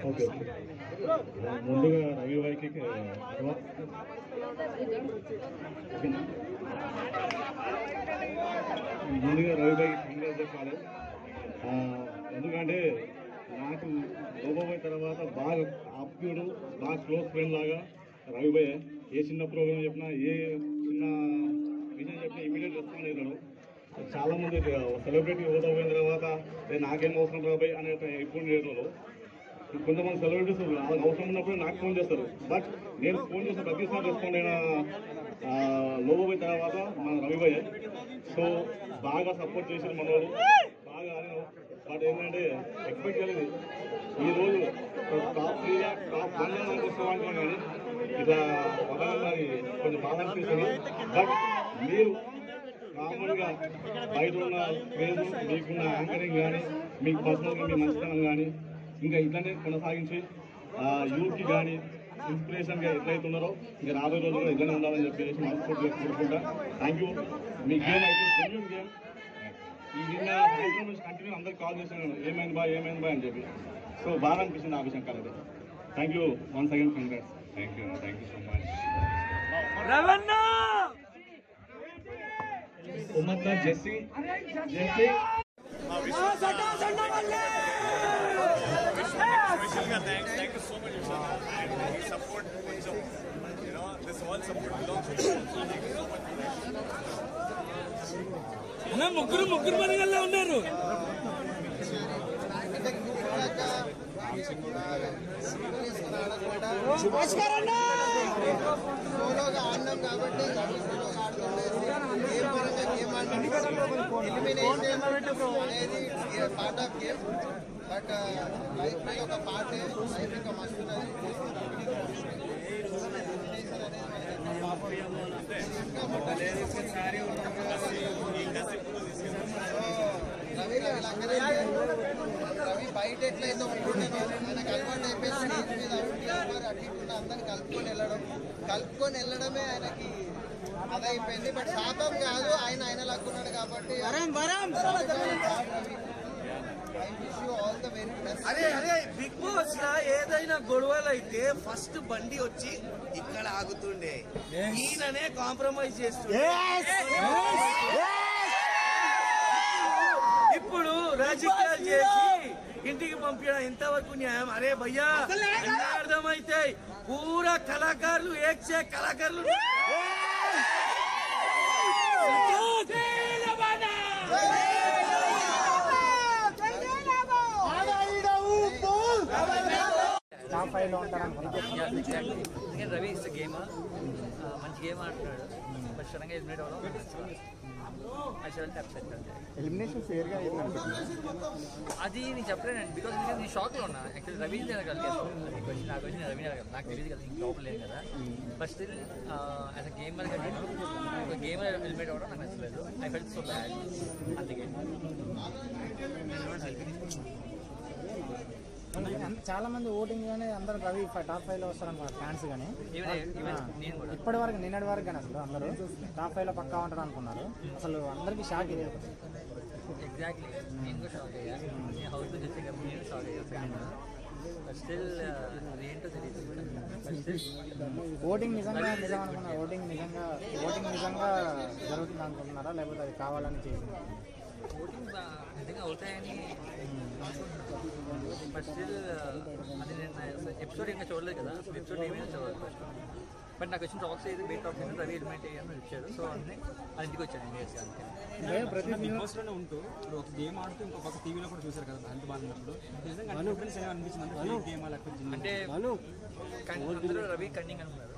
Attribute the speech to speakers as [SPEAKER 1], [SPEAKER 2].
[SPEAKER 1] Okay okay ముందుగా రవి వారికి ఓకేనా? ముందుగా రవి బాయ్కి కంగ్రాస్ చెప్పాలి ఆ, ఎందుకంటే నాకు లోబోయిన తర్వాత బాగా ఆప్యుడు బాగా క్లోజ్ ఫ్రెండ్ లాగా రవి బాయ్ ఏ చిన్న ప్రోగ్రామ్ చెప్పినా ఏ చిన్న విషయం చెప్పినా ఇమీడియట్ రెస్పాండ్ అవుతాడు చాలా మంది సెలబ్రిటీ హోదా పోయిన తర్వాత "ఏ, నాకేం అవసరం రాబాయ్ అనే ఇప్పుడు నేను కొంతమంది సెలబ్రిటీస్ వాళ్ళకి అవసరం ఉన్నప్పుడు నాకు ఫోన్ చేస్తారు బట్ నేను ఫోన్ చేసిన ప్రతిసారి రెస్పాండ్ అయిన లోబోయ్ తర్వాత మన రవిభయ్య సో బాగా సపోర్ట్ చేశారు మనోడు బాగా ఆడినాం బట్ ఏంటంటే ఎక్స్పెక్ట్ చేయలేదు ఈ రోజు టాప్ త్రీ టాప్ వన్ మనకు వస్తామంటున్నాం కానీ ఇట్లా పదాలని కొంచెం బాధ అనిపిస్తుంది బట్ మీరు కామన్గా బయట ఉన్న క్రేజ్ మీకున్న యాంకరింగ్ కానీ మీకు పర్సనల్గా మీ మంచితనం కానీ ఇంకా ఇట్లానే కొనసాగించి యూత్కి కానీ ఇన్స్పిరేషన్గా ఎట్లయితే ఉన్నారో ఇంకా రాబోయే రోజుల్లో కూడా ఇట్లానే ఉండాలని చెప్పేసి మనస్ఫూర్తిగా కోరుకుంటా థ్యాంక్ యూ మీ గేమ్ అయితే జెన్యున్ గేమ్ ఈ నిన్న సాయంత్రం నుంచి కంటిన్యూ అందరికి కాల్ చేస్తున్నాను ఏమైంది బా ఏమైంది బా అని చెప్పి సో బాగా అనిపిస్తుంది ఆ విషయం కలిసి thank you once again congrats thank you thank you so much ఉమ్మత్ Jessie Jessie
[SPEAKER 2] Vishal ka thanks. Thank you so much, Vishal. And his support, కొంచెం, you know, this all support belongs to you. So thank you so much.
[SPEAKER 3] అన్న ముగ్గురు ముగ్గురు మనగల్లా ఉన్నారు
[SPEAKER 4] సోలోగా ఆడినాం కాబట్టి సోలోగా ఆడుతుండే గేమ్ పరంగా గేమ్ ఆడినాం ఎలిమినేషన్ అనేది part of game but life మీద ఒక పార్ట్ లైఫ్ ఇంకా మస్తు ఉన్నది రవి రవి రవి బయట ఎట్లయితే ఉంటుండేనో ఆయనకు అలవాటు అయిపోయి స్టేజ్ మీద ఉండి ఎవరు అటు ఇటు ఉన్న అందరిని కలుపుకొని వెళ్ళడం కలుపుకొని వెళ్ళడమే ఆయనకి అదైపోయింది బట్ శాపం కాదు ఆయన ఆయన లాక్కున్నాడు కాబట్టి I wish you all the very best
[SPEAKER 3] అరే అరే బిగ్ బాస్ లా ఏదైనా గొడవలు అయితే ఫస్ట్ బండి వచ్చి ఇక్కడ ఆగుతుండే ఈయననే కాంప్రమైజ్ చేస్తుండే ఇప్పుడు రాజకీయాలు చేసి ఇంటికి పంపించడం ఎంతవరకు న్యాయం అరే భయ్యా అన్నీ అర్థమైతాయి పూరా కళాకారులు ఏడ్చే కళాకారులు
[SPEAKER 5] టాప్ ఫైవ్ లో ఉంటారు అనుకున్నాను
[SPEAKER 6] ఎందుకంటే రవి ఇస్ గేమ్ మంచి గేమ్ ఆడుతున్నాడు బట్ సడన్గా ఎలిమినేట్ అవ్వడం ఐ షుడ్ అప్సెట్ అంతే
[SPEAKER 5] ఎలిమినేషన్ ఫేర్ గా అయింది అనుకుంటున్నాను
[SPEAKER 6] అది నేను చెప్పలేనండి బికాస్ ఎందుకంటే నేను షాక్లో ఉన్నా యాక్చువల్లీ రవి అడగలిగాను నాకు వచ్చి నాకు వచ్చి నేను రవిని అడగాలి నాకు తెలియదు కదా ఇంక లోపల లేదు కదా but still as a gamer కంటే ఒక గేమర్ ఎలిమినేట్ అవ్వడం నాకు నచ్చలేదు ఐ ఫెల్ట్ సో బ్యాడ్ అందుకే
[SPEAKER 5] చాలా మంది ఓటింగ్ గానీ అందరూ రవి టాప్ ఫైవ్ లో వస్తారనుకున్నారు ఫ్యాన్స్ గానీ
[SPEAKER 6] ఈవెన్ ఈవెన్ నేను కూడా
[SPEAKER 5] ఇప్పటి వరకు నిన్నటి వరకు కానీ అసలు అందరూ టాప్ ఫైవ్ లో పక్కా ఉంటారు అనుకున్నారు అసలు అందరికి షాక్ ఇది
[SPEAKER 6] ఎగ్జాక్ట్లీ నేను కూడా షాక్ అయ్యా నేను హౌస్ నుంచి వచ్చే కాబట్టి నేను షాక్ అయ్యా ఫ్యాన్ బట్ స్టిల్ ఏంటో తెలియదు బట్ స్టిల్
[SPEAKER 5] ఓటింగ్ నిజంగా నిజం అనుకున్నారు ఓటింగ్ నిజంగా ఓటింగ్ నిజంగా జరుగుతుంది అనుకుంటున్నారా లేకపోతే అది కావాలని చేసింది
[SPEAKER 6] ఓటింగ్ నిజంగా అవుతాయని బట్ స్టిల్ అది నేను ఎపిసోడ్ ఇంకా చూడలేదు కదా ఎపిసోడ్ ఏమైనా చూడాలి ఫస్ట్ బట్ నాకు వచ్చిన టాక్స్ అయితే బెయిట్ టాక్స్ అయితే రవి ఎలిమెంట్ అయ్యాను ఇచ్చాడు సో అందుకే అది ఇంటికి వచ్చాను ఇండియా అంతే
[SPEAKER 5] ప్రతి
[SPEAKER 7] బిగ్ బాస్ లోనే ఉంటూ ఇప్పుడు ఒక గేమ్ ఆడుతూ ఇంకో పక్క టీవీలో కూడా చూసారు కదా అంత బాగున్నప్పుడు నిజంగా డిఫరెన్స్ ఏమనిపించింది అంటే గేమ్ లేకపోతే
[SPEAKER 6] అంటే కన్- అందరూ రవి కన్నింగ్ అనుకున్నారు